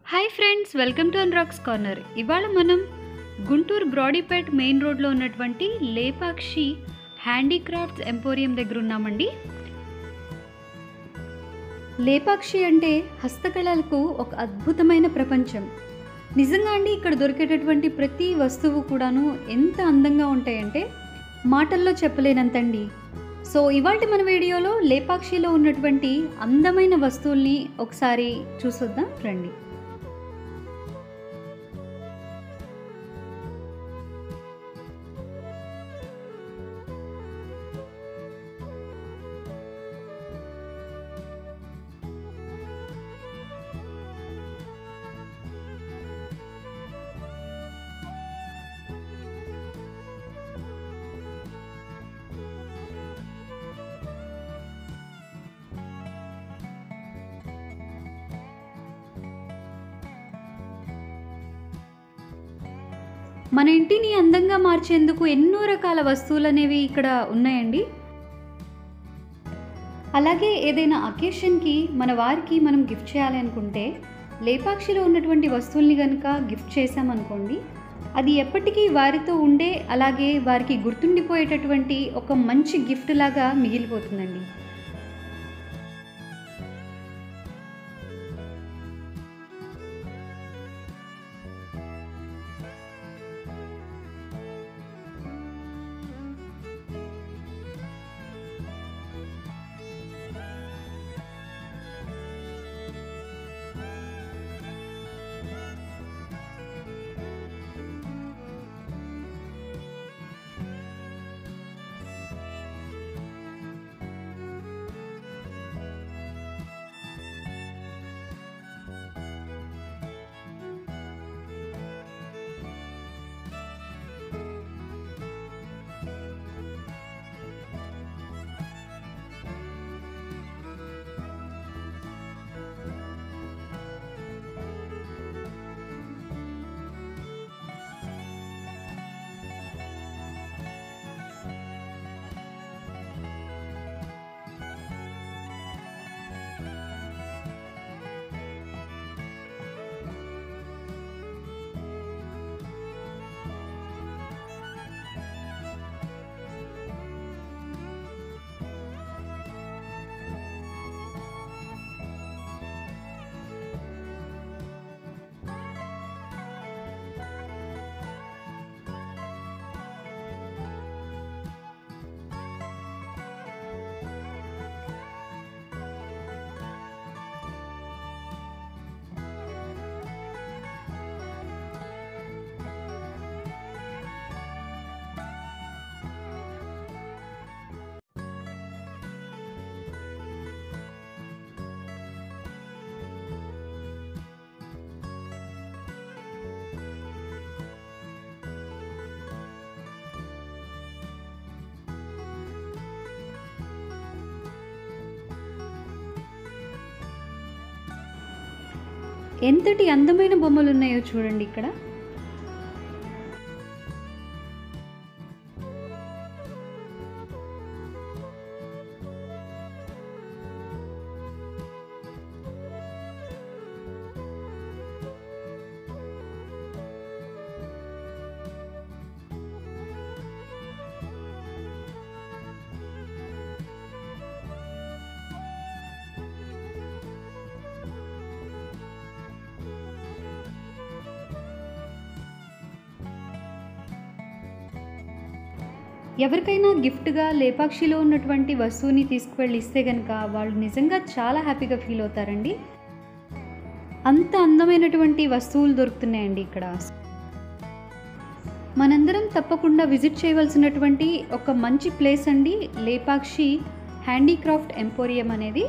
hi friends welcome to అన్రాక్స్ corner ఇవాళ మనం గుంటూరు బ్రాడీపేట్ మెయిన్ రోడ్లో ఉన్నటువంటి లేపాక్షి హ్యాండీక్రాఫ్ట్స్ ఎంపోరియం దగ్గర ఉన్నామండి లేపాక్షి అంటే హస్తకళలకు ఒక అద్భుతమైన ప్రపంచం నిజంగా అండి ఇక్కడ దొరికేటటువంటి ప్రతి వస్తువు కూడాను ఎంత అందంగా ఉంటాయంటే మాటల్లో చెప్పలేనంతండి సో ఇవాళ మన వీడియోలో లేపాక్షిలో ఉన్నటువంటి అందమైన వస్తువుల్ని ఒకసారి చూసొద్దాం రండి మన ఇంటిని అందంగా మార్చేందుకు ఎన్నో రకాల వస్తువులు అనేవి ఇక్కడ ఉన్నాయండి అలాగే ఏదైనా అకేషన్కి మన వారికి మనం గిఫ్ట్ చేయాలి అనుకుంటే లేపాక్షిలో ఉన్నటువంటి వస్తువుల్ని కనుక గిఫ్ట్ చేసామనుకోండి అది ఎప్పటికీ వారితో ఉండే అలాగే వారికి గుర్తుండిపోయేటటువంటి ఒక మంచి గిఫ్ట్ లాగా మిగిలిపోతుందండి ఎంతటి అందమైన బొమ్మలు ఉన్నాయో చూడండి ఇక్కడ ఎవరికైనా గిఫ్ట్గా లేపాక్షిలో ఉన్నటువంటి వస్తువుని తీసుకువెళ్ళి ఇస్తే కనుక వాళ్ళు నిజంగా చాలా హ్యాపీగా ఫీల్ అవుతారండి అంత అందమైనటువంటి వస్తువులు దొరుకుతున్నాయండి ఇక్కడ మనందరం తప్పకుండా విజిట్ చేయవలసినటువంటి ఒక మంచి ప్లేస్ అండి లేపాక్షి హ్యాండీక్రాఫ్ట్ ఎంపోరియం అనేది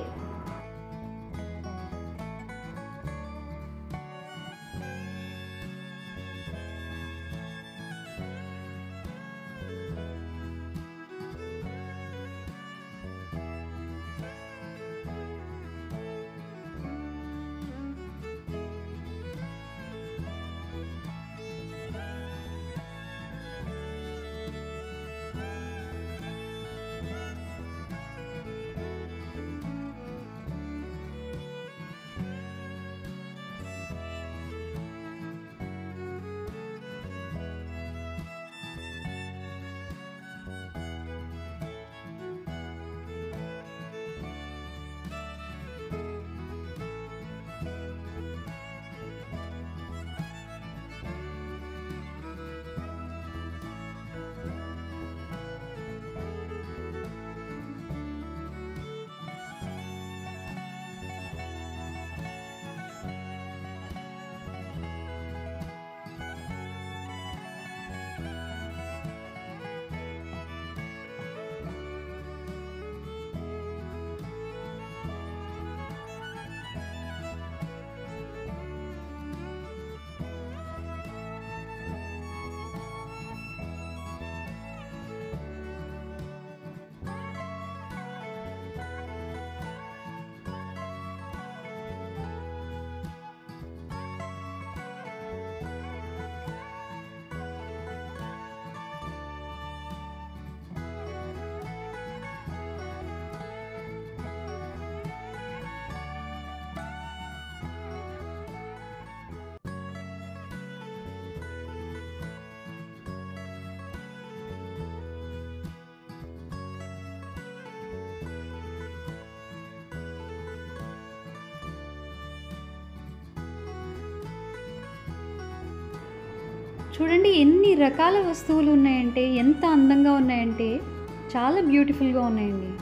చూడండి ఎన్ని రకాల వస్తువులు ఉన్నాయంటే ఎంత అందంగా ఉన్నాయంటే చాలా బ్యూటిఫుల్గా ఉన్నాయండి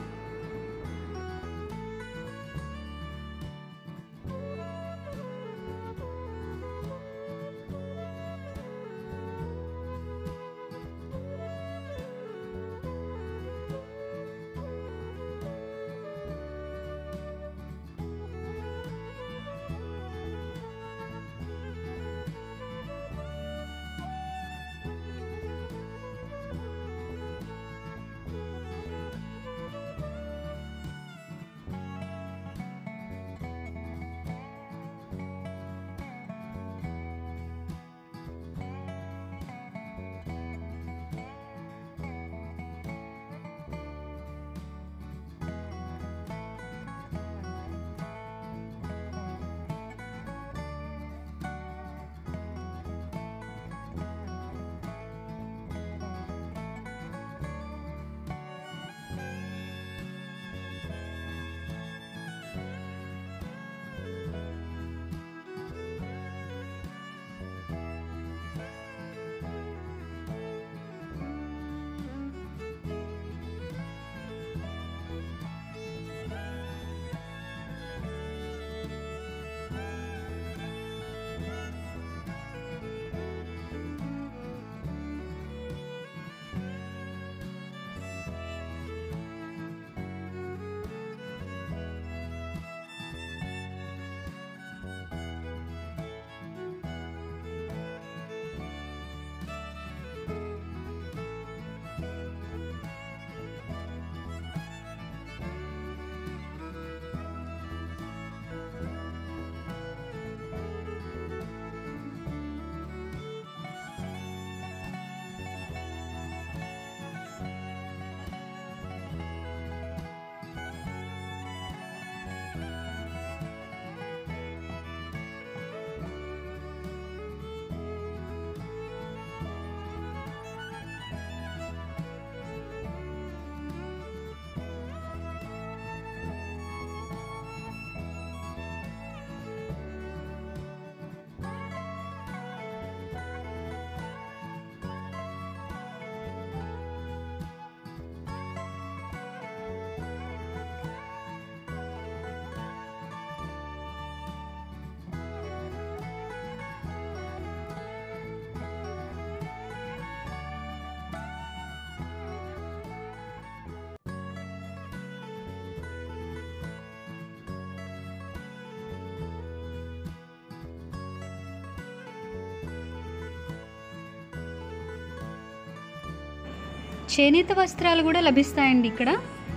చేనేత వస్త్రాలు కూడా లభిస్తాయండి ఇక్కడ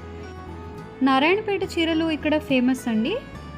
నారాయణపేట చీరలు ఇక్కడ ఫేమస్ అండి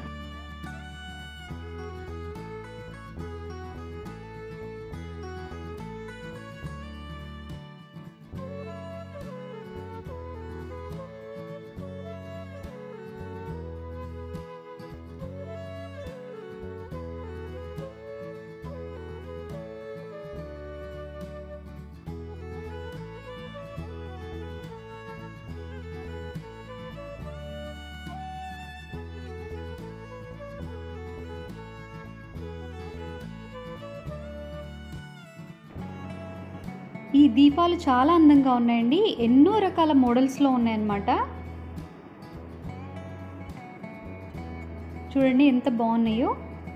ఈ దీపాలు చాలా అందంగా ఉన్నాయండి ఎన్నో రకాల మోడల్స్లో ఉన్నాయన్నమాట చూడండి ఎంత బాగున్నాయో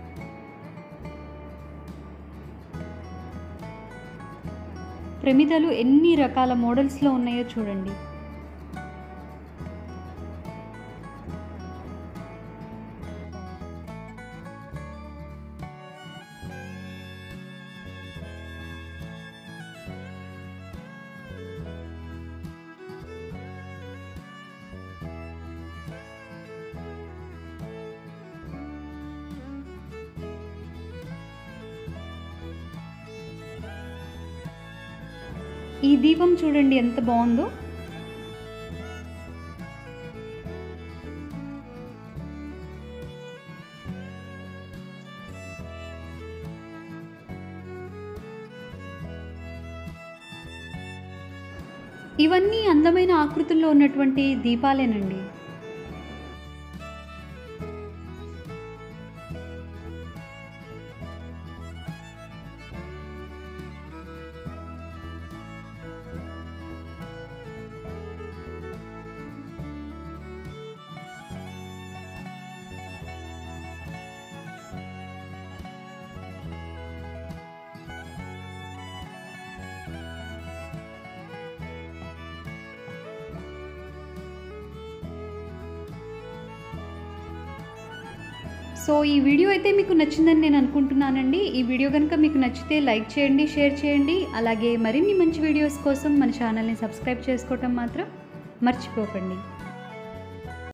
ప్రమిదలు ఎన్ని రకాల మోడల్స్లో ఉన్నాయో చూడండి ఈ దీపం చూడండి ఎంత బాగుందో ఇవన్నీ అందమైన ఆకృతుల్లో ఉన్నటువంటి దీపాలేనండి సో ఈ వీడియో అయితే మీకు నచ్చిందని నేను అనుకుంటున్నానండి ఈ వీడియో కనుక మీకు నచ్చితే లైక్ చేయండి షేర్ చేయండి అలాగే మరిన్ని మంచి వీడియోస్ కోసం మన ఛానల్ని సబ్స్క్రైబ్ చేసుకోవటం మాత్రం మర్చిపోకండి